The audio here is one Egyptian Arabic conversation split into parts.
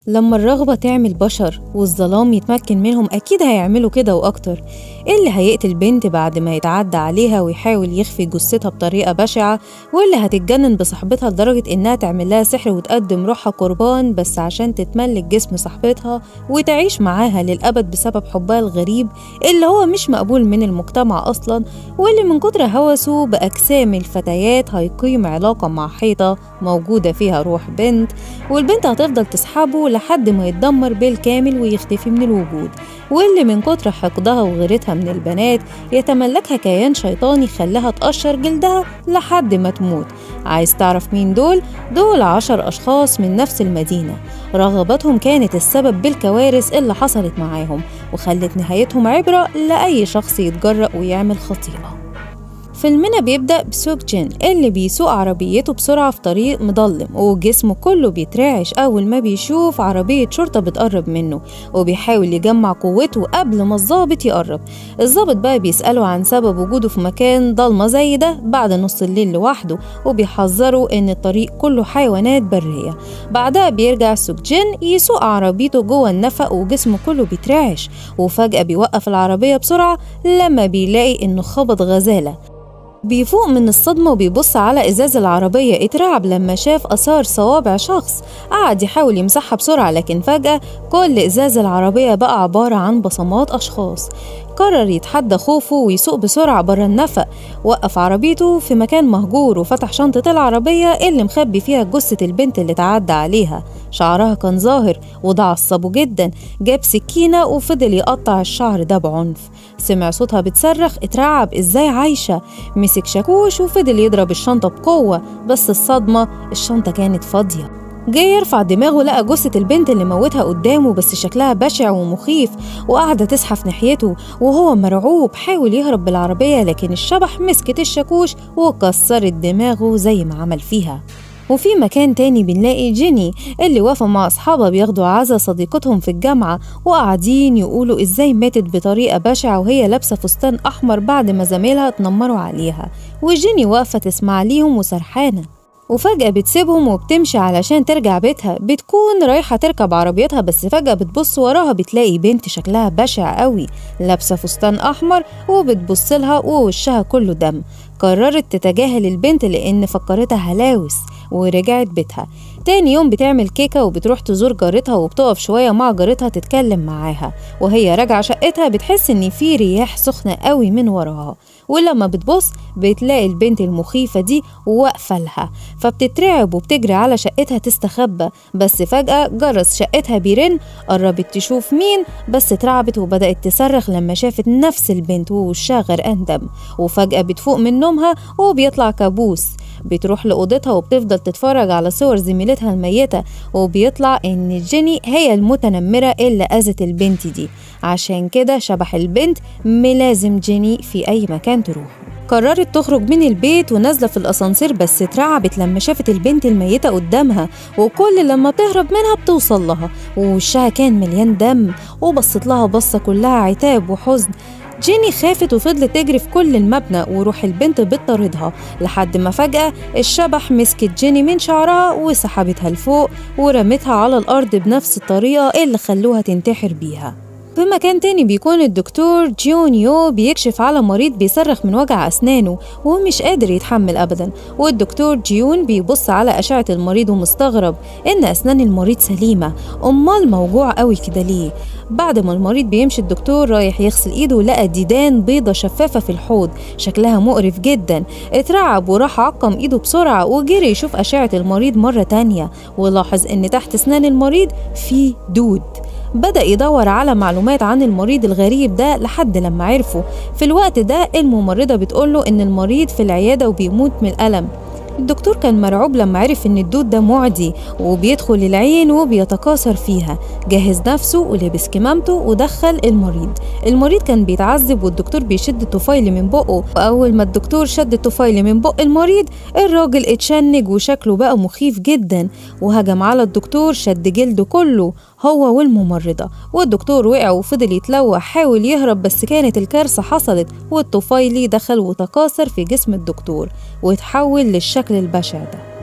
لما الرغبة تعمل بشر والظلام يتمكن منهم أكيد هيعملوا كده وأكتر اللي هيقتل بنت بعد ما يتعدى عليها ويحاول يخفي جثتها بطريقة بشعة واللي هتتجنن بصاحبتها لدرجة إنها تعمل لها سحر وتقدم روحها قربان بس عشان تتملك جسم صاحبتها وتعيش معاها للأبد بسبب حبها الغريب اللي هو مش مقبول من المجتمع أصلا واللي من كتر هوسه بأجسام الفتيات هيقيم علاقة مع حيطة موجودة فيها روح بنت والبنت هتفضل تسحبه لحد ما يتدمر بالكامل ويختفي من الوجود واللي من كتر حقدها وغيرتها من البنات يتملكها كيان شيطاني خلاها تقشر جلدها لحد ما تموت عايز تعرف مين دول؟ دول عشر أشخاص من نفس المدينة رغبتهم كانت السبب بالكوارث اللي حصلت معاهم وخلت نهايتهم عبرة لأي شخص يتجرأ ويعمل خطيئة فيلمنا بيبدأ بسوق جين اللي بيسوق عربيته بسرعة في طريق مظلم وجسمه كله بيترعش أول ما بيشوف عربية شرطة بتقرب منه وبيحاول يجمع قوته قبل ما الظابط يقرب الظابط بقى بيسأله عن سبب وجوده في مكان ضلمة زي ده بعد نص الليل لوحده وبيحذره إن الطريق كله حيوانات برية بعدها بيرجع سوق جين يسوق عربيته جوه النفق وجسمه كله بيترعش وفجأة بيوقف العربية بسرعة لما بيلاقي إنه خبط غزالة بيفوق من الصدمة وبيبص على إزاز العربية اترعب لما شاف آثار صوابع شخص قعد يحاول يمسحها بسرعة لكن فجأة كل إزاز العربية بقى عبارة عن بصمات أشخاص قرر يتحدى خوفه ويسوق بسرعة برا النفق وقف عربيته في مكان مهجور وفتح شنطة العربية اللي مخبي فيها جثة البنت اللي تعدى عليها شعرها كان ظاهر وده عصبه جدا جاب سكينة وفضل يقطع الشعر ده بعنف سمع صوتها بتصرخ اترعب ازاي عايشة مسك شاكوش وفضل يضرب الشنطة بقوة بس الصدمة الشنطة كانت فاضية جاي يرفع دماغه لقى جثة البنت اللي موتها قدامه بس شكلها بشع ومخيف وقاعدة تزحف ناحيته وهو مرعوب حاول يهرب بالعربية لكن الشبح مسكت الشاكوش وكسرت دماغه زي ما عمل فيها وفي مكان تاني بنلاقي جيني اللي واقفة مع أصحابها بياخدوا عزا صديقتهم في الجامعة وقاعدين يقولوا إزاي ماتت بطريقة بشعة وهي لابسة فستان أحمر بعد ما زميلها اتنمروا عليها وجيني واقفة تسمع ليهم وسرحانة وفجأة بتسيبهم وبتمشي علشان ترجع بيتها بتكون رايحة تركب عربيتها بس فجأة بتبص وراها بتلاقي بنت شكلها بشع قوي لابسة فستان أحمر وبتبص لها ووشها كله دم قررت تتجاهل البنت لأن فكرتها هلاوس ورجعت بيتها تاني يوم بتعمل كيكة وبتروح تزور جارتها وبتقف شوية مع جارتها تتكلم معاها وهي راجعة شقتها بتحس إن في رياح سخنة قوي من وراها ولما بتبص بتلاقي البنت المخيفة دي واقفة لها فبتترعب وبتجري على شقتها تستخبى بس فجأة جرس شقتها بيرن قربت تشوف مين بس اترعبت وبدأت تصرخ لما شافت نفس البنت ووشها غرقان دم وفجأة بتفوق من نومها وبيطلع كابوس بتروح لأوضتها وبتفضل تتفرج على صور زميلتها الميتة وبيطلع إن جيني هي المتنمرة اللي أذت البنت دي عشان كده شبح البنت ملازم جيني في أي مكان تروح قررت تخرج من البيت ونازلة في الأسانسير بس اترعبت لما شافت البنت الميتة قدامها وكل لما بتهرب منها بتوصل لها ووشها كان مليان دم وبصت لها بصة كلها عتاب وحزن جيني خافت وفضلت تجري في كل المبنى وروح البنت بتطاردها لحد ما فجأة الشبح مسكت جيني من شعرها وسحبتها لفوق ورمتها على الأرض بنفس الطريقة اللي خلوها تنتحر بيها في مكان تاني بيكون الدكتور جونيو بيكشف على مريض بيصرخ من وجع أسنانه ومش قادر يتحمل أبدا والدكتور جيون بيبص على أشعة المريض ومستغرب إن أسنان المريض سليمة أمال موجوع قوي كده ليه بعد ما المريض بيمشي الدكتور رايح يغسل ايده لقى ديدان بيضة شفافة في الحوض شكلها مقرف جدا اترعب وراح عقم ايده بسرعة وجري يشوف أشعة المريض مرة تانية ولاحظ إن تحت أسنان المريض في دود بدأ يدور على معلومات عن المريض الغريب ده لحد لما عرفه في الوقت ده الممرضة بتقوله إن المريض في العيادة وبيموت من الألم الدكتور كان مرعوب لما عرف ان الدود ده معدي وبيدخل العين وبيتكاثر فيها جهز نفسه ولبس كمامته ودخل المريض المريض كان بيتعذب والدكتور بيشد الطفيل من بقه واول ما الدكتور شد الطفيل من بق المريض الراجل اتشنج وشكله بقى مخيف جدا وهجم على الدكتور شد جلده كله هو والممرضة والدكتور وقع وفضل يتلوح حاول يهرب بس كانت الكارثة حصلت والطفيلي دخل وتكاثر في جسم الدكتور وتحول للشكل البشع ده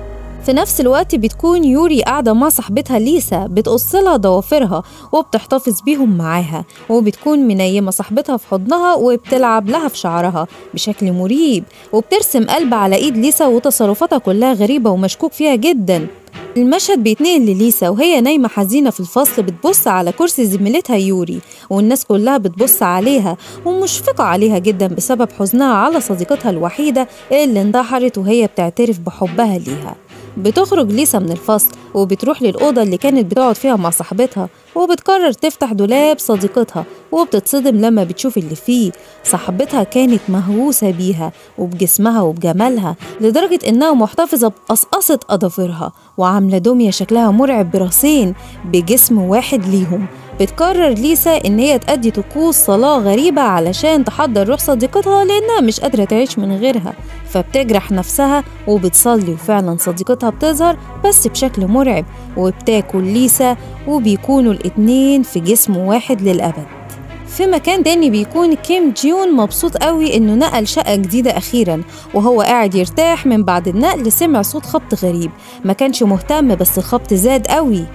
في نفس الوقت بتكون يوري قاعدة مع صاحبتها ليسا بتقصلها ضوافرها وبتحتفظ بيهم معاها وبتكون منيمة صاحبتها في حضنها وبتلعب لها في شعرها بشكل مريب وبترسم قلب على ايد ليسا وتصرفاتها كلها غريبة ومشكوك فيها جدا المشهد بيتنقل لليسا وهي نايمة حزينة في الفصل بتبص على كرسي زميلتها يوري والناس كلها بتبص عليها ومشفقة عليها جدا بسبب حزنها على صديقتها الوحيدة اللي انتحرت وهي بتعترف بحبها ليها بتخرج ليسا من الفصل وبتروح للأوضة اللي كانت بتقعد فيها مع صاحبتها وبتقرر تفتح دولاب صديقتها وبتتصدم لما بتشوف اللي فيه صاحبتها كانت مهووسة بيها وبجسمها وبجمالها لدرجة إنها محتفظة بقصقصة أظافرها وعاملة دمية شكلها مرعب براسين بجسم واحد ليهم بتقرر ليسا إن هي تأدي طقوس صلاة غريبة علشان تحضر روح صديقتها لأنها مش قادرة تعيش من غيرها فبتجرح نفسها وبتصلي وفعلا صديقتها بتظهر بس بشكل مرعب وبتاكل ليسا وبيكونوا الاتنين في جسم واحد للأبد في مكان تاني بيكون كيم جيون مبسوط قوي انه نقل شقة جديدة اخيرا وهو قاعد يرتاح من بعد النقل سمع صوت خبط غريب ما كانش مهتم بس الخبط زاد قوي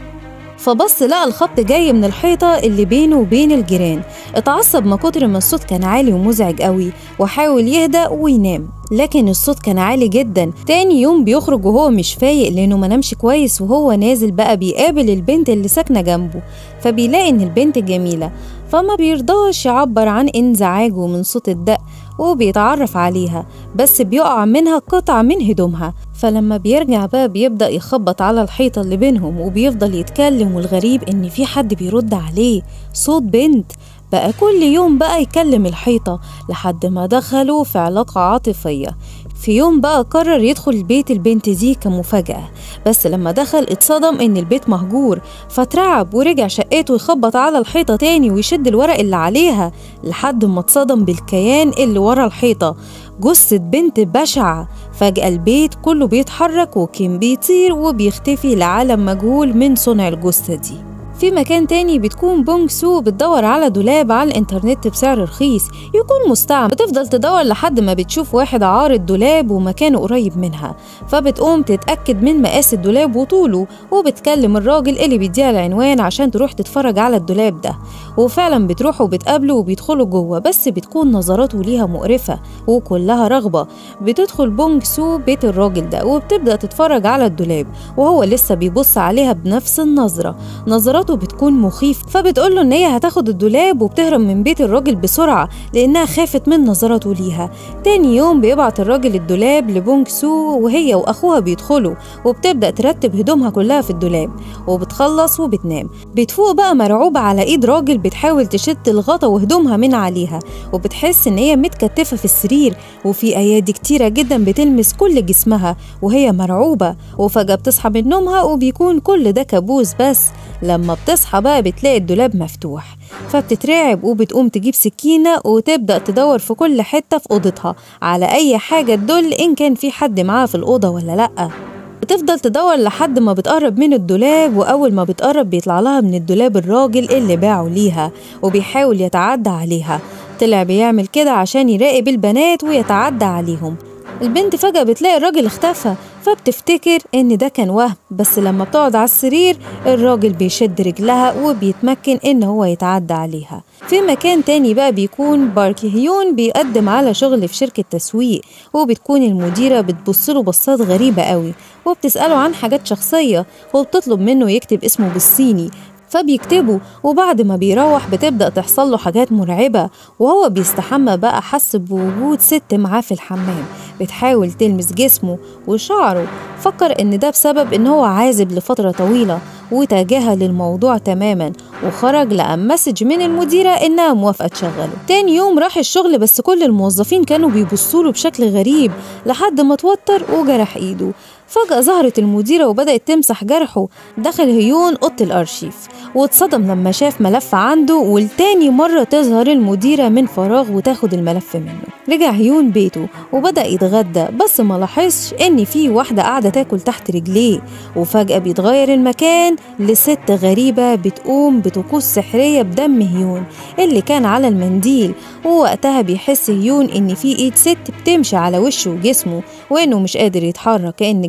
فبص لقى الخبط جاي من الحيطة اللي بينه وبين الجيران اتعصب من كتر ما الصوت كان عالي ومزعج قوي وحاول يهدى وينام لكن الصوت كان عالي جدا تاني يوم بيخرج وهو مش فايق لانه ما نامش كويس وهو نازل بقى بيقابل البنت اللي ساكنة جنبه فبيلاقي ان البنت جميلة فما بيرضاش يعبر عن انزعاجه من صوت الدق وبيتعرف عليها بس بيقع منها قطعة من هدومها فلما بيرجع بقى بيبدأ يخبط على الحيطة اللي بينهم وبيفضل يتكلم والغريب إن في حد بيرد عليه صوت بنت بقى كل يوم بقى يكلم الحيطة لحد ما دخلوا في علاقة عاطفية في يوم بقى قرر يدخل بيت البنت دي كمفاجأة بس لما دخل اتصدم إن البيت مهجور فترعب ورجع شقته يخبط على الحيطة تاني ويشد الورق اللي عليها لحد ما اتصدم بالكيان اللي ورا الحيطة جثة بنت بشعة فجأة البيت كله بيتحرك وكيم بيطير وبيختفي لعالم مجهول من صنع الجثة دي في مكان تاني بتكون بونج سو بتدور على دولاب على الانترنت بسعر رخيص يكون مستعمل بتفضل تدور لحد ما بتشوف واحد عارض دولاب ومكانه قريب منها فبتقوم تتأكد من مقاس الدولاب وطوله وبتكلم الراجل اللي بيديها العنوان عشان تروح تتفرج على الدولاب ده وفعلا بتروح وبتقابله وبيدخلوا جوه بس بتكون نظراته ليها مقرفة وكلها رغبة بتدخل بونج سو بيت الراجل ده وبتبدأ تتفرج على الدولاب وهو لسه بيبص عليها بنفس النظرة نظراته بتكون مخيف فبتقول له ان هي هتاخد الدولاب وبتهرب من بيت الراجل بسرعة لانها خافت من نظرته ليها تاني يوم بيبعت الراجل الدولاب لبونج سو وهي واخوها بيدخلوا وبتبدأ ترتب هدومها كلها في الدولاب وبتخلص وبتنام بتفوق بقى مرعوبة على ايد راجل بتحاول تشد الغطا وهدومها من عليها وبتحس ان هي متكتفة في السرير وفي ايادي كتيرة جدا بتلمس كل جسمها وهي مرعوبة وفجأة بتصحى من نومها وبيكون كل ده كابوس بس لما بتصحى بقى بتلاقي الدولاب مفتوح فبتترعب وبتقوم تجيب سكينة وتبدأ تدور في كل حتة في أوضتها على أي حاجة تدل إن كان في حد معاها في الأوضة ولا لأ بتفضل تدور لحد ما بتقرب من الدولاب وأول ما بتقرب بيطلع لها من الدولاب الراجل اللي باعه ليها وبيحاول يتعدى عليها طلع بيعمل كده عشان يراقب البنات ويتعدى عليهم البنت فجأة بتلاقي الراجل اختفى فبتفتكر إن ده كان وهم بس لما بتقعد على السرير الراجل بيشد رجلها وبيتمكن إن هو يتعدى عليها في مكان تاني بقى بيكون بارك هيون بيقدم على شغل في شركة تسويق وبتكون المديرة بتبصله بصات غريبة قوي وبتسأله عن حاجات شخصية وبتطلب منه يكتب اسمه بالصيني فبيكتبه وبعد ما بيروح بتبدأ تحصل له حاجات مرعبة وهو بيستحمى بقى حس بوجود ست معاه في الحمام بتحاول تلمس جسمه وشعره فكر إن ده بسبب إن هو عازب لفترة طويلة وتجاهل الموضوع تماما وخرج لقى مسج من المديرة إنها موافقة تشغله تاني يوم راح الشغل بس كل الموظفين كانوا بيبصوله بشكل غريب لحد ما توتر وجرح إيده فجأة ظهرت المديرة وبدأت تمسح جرحه دخل هيون أوضة الأرشيف واتصدم لما شاف ملف عنده ولتاني مرة تظهر المديرة من فراغ وتاخد الملف منه رجع هيون بيته وبدأ يتغدى بس ما لاحظش إن في واحدة قاعدة تاكل تحت رجليه وفجأة بيتغير المكان لست غريبة بتقوم بطقوس سحرية بدم هيون اللي كان على المنديل ووقتها بيحس هيون إن في إيد ست بتمشي على وشه وجسمه وإنه مش قادر يتحرك كأن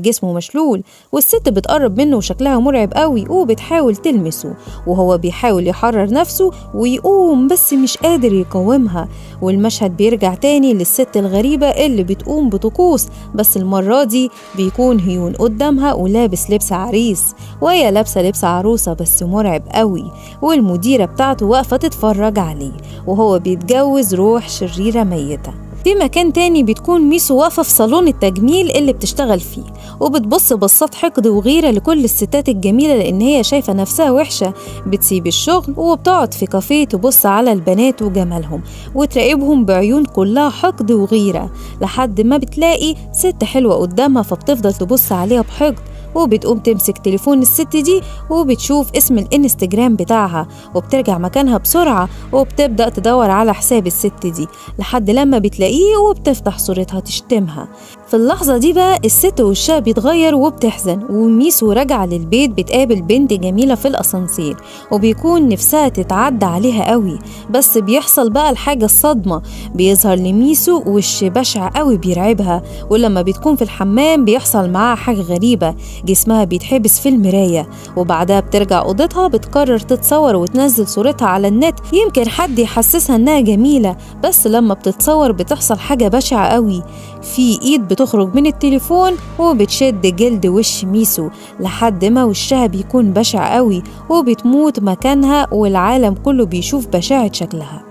جسمه مشلول والست بتقرب منه وشكلها مرعب قوي وبتحاول تلمسه وهو بيحاول يحرر نفسه ويقوم بس مش قادر يقاومها والمشهد بيرجع تاني للست الغريبة اللي بتقوم بطقوس بس المرة دي بيكون هيون قدامها ولابس لبس عريس وهي لابسة لبس عروسة بس مرعب قوي والمديرة بتاعته واقفة تتفرج عليه وهو بيتجوز روح شريرة ميتة في مكان تاني بتكون ميسو واقفة في صالون التجميل اللي بتشتغل فيه وبتبص بصات حقد وغيرة لكل الستات الجميلة لأن هي شايفة نفسها وحشة بتسيب الشغل وبتقعد في كافيه تبص على البنات وجمالهم وتراقبهم بعيون كلها حقد وغيرة لحد ما بتلاقي ست حلوة قدامها فبتفضل تبص عليها بحقد وبتقوم تمسك تليفون الست دي وبتشوف اسم الانستجرام بتاعها وبترجع مكانها بسرعة وبتبدأ تدور على حساب الست دي لحد لما بتلاقيه وبتفتح صورتها تشتمها في اللحظة دي بقى الست وشها بيتغير وبتحزن وميسو راجعة للبيت بتقابل بنت جميلة في الأسانسير وبيكون نفسها تتعدى عليها قوي بس بيحصل بقى الحاجة الصدمة بيظهر لميسو وش بشع قوي بيرعبها ولما بتكون في الحمام بيحصل معاها حاجة غريبة جسمها بيتحبس في المراية وبعدها بترجع أوضتها بتقرر تتصور وتنزل صورتها على النت يمكن حد يحسسها إنها جميلة بس لما بتتصور بتحصل حاجة بشعة قوي في إيد بتخرج من التليفون وبتشد جلد وش ميسو لحد ما وشها بيكون بشع قوي وبتموت مكانها والعالم كله بيشوف بشاعة شكلها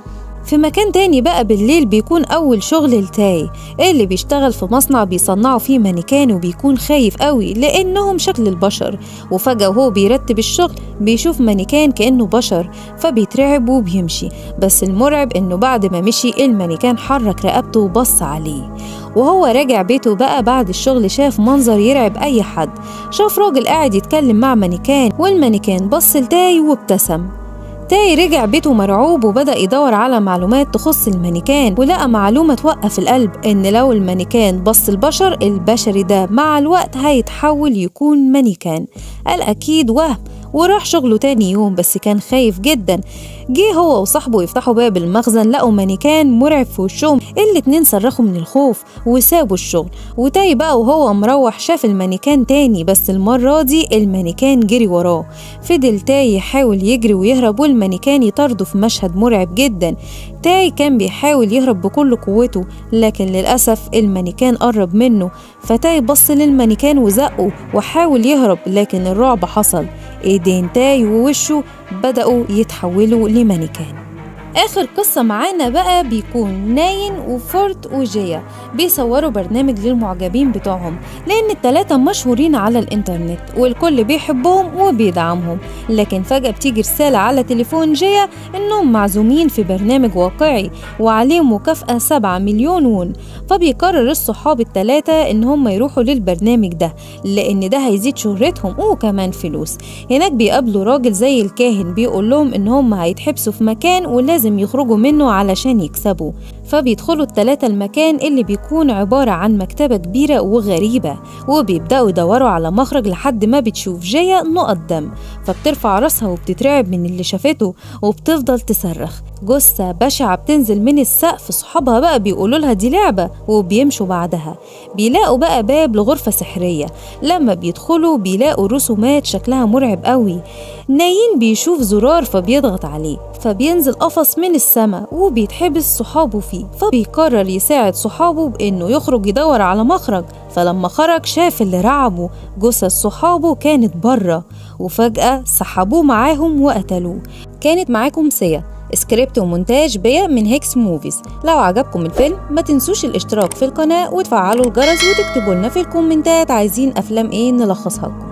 في مكان تاني بقى بالليل بيكون أول شغل لتاي اللي بيشتغل في مصنع بيصنعوا فيه مانيكان وبيكون خايف قوي لأنهم شكل البشر وفجأة وهو بيرتب الشغل بيشوف مانيكان كأنه بشر فبيترعب وبيمشي بس المرعب إنه بعد ما مشي المانيكان حرك رقبته وبص عليه وهو راجع بيته بقى بعد الشغل شاف منظر يرعب أي حد شاف راجل قاعد يتكلم مع مانيكان والمانيكان بص لتاي وابتسم تاي رجع بيته مرعوب وبدأ يدور على معلومات تخص المانيكان ولقى معلومة توقف القلب إن لو المانيكان بص البشر البشري ده مع الوقت هيتحول يكون مانيكان قال أكيد وهم وراح شغله تاني يوم بس كان خايف جدا جه هو وصاحبه يفتحوا باب المخزن لقوا مانيكان مرعب في وشهم الاتنين صرخوا من الخوف وسابوا الشغل وتاي بقى وهو مروح شاف المانيكان تاني بس المرة دي المانيكان جري وراه فضل تاي يحاول يجري ويهرب والمانيكان يطارده في مشهد مرعب جدا تاي كان بيحاول يهرب بكل قوته لكن للأسف المانيكان قرب منه فتاي بص للمانيكان وزقه وحاول يهرب لكن الرعب حصل ايدين تاي ووشه بدأوا يتحولوا لمانيكان آخر قصة معانا بقى بيكون ناين وفورت وجيا بيصوروا برنامج للمعجبين بتوعهم لأن التلاتة مشهورين على الإنترنت والكل بيحبهم وبيدعمهم لكن فجأة بتيجي رسالة على تليفون جيا إنهم معزومين في برنامج واقعي وعليه مكافأة سبعة مليون وون فبيقرر الصحاب التلاتة إن هم يروحوا للبرنامج ده لأن ده هيزيد شهرتهم وكمان فلوس هناك بيقابلوا راجل زي الكاهن بيقول لهم إن هم هيتحبسوا في مكان ولازم لازم يخرجوا منه علشان يكسبوا فبيدخلوا التلاتة المكان اللي بيكون عبارة عن مكتبة كبيرة وغريبة وبيبدأوا يدوروا على مخرج لحد ما بتشوف جيا نقط دم فبترفع راسها وبتترعب من اللي شافته وبتفضل تصرخ جثة بشعة بتنزل من السقف صحابها بقى بيقولوا لها دي لعبة وبيمشوا بعدها بيلاقوا بقى باب لغرفة سحرية لما بيدخلوا بيلاقوا رسومات شكلها مرعب قوي نايين بيشوف زرار فبيضغط عليه فبينزل قفص من السماء وبيتحبس صحابه فيه فبيقرر يساعد صحابه بإنه يخرج يدور على مخرج فلما خرج شاف اللي رعبه جثث صحابه كانت بره وفجأة سحبوه معاهم وقتلوه كانت معاكم سيا سكريبت ومونتاج بيا من هيكس موفيز لو عجبكم الفيلم ما تنسوش الاشتراك في القناة وتفعلوا الجرس وتكتبوا لنا في الكومنتات عايزين أفلام ايه نلخصها لكم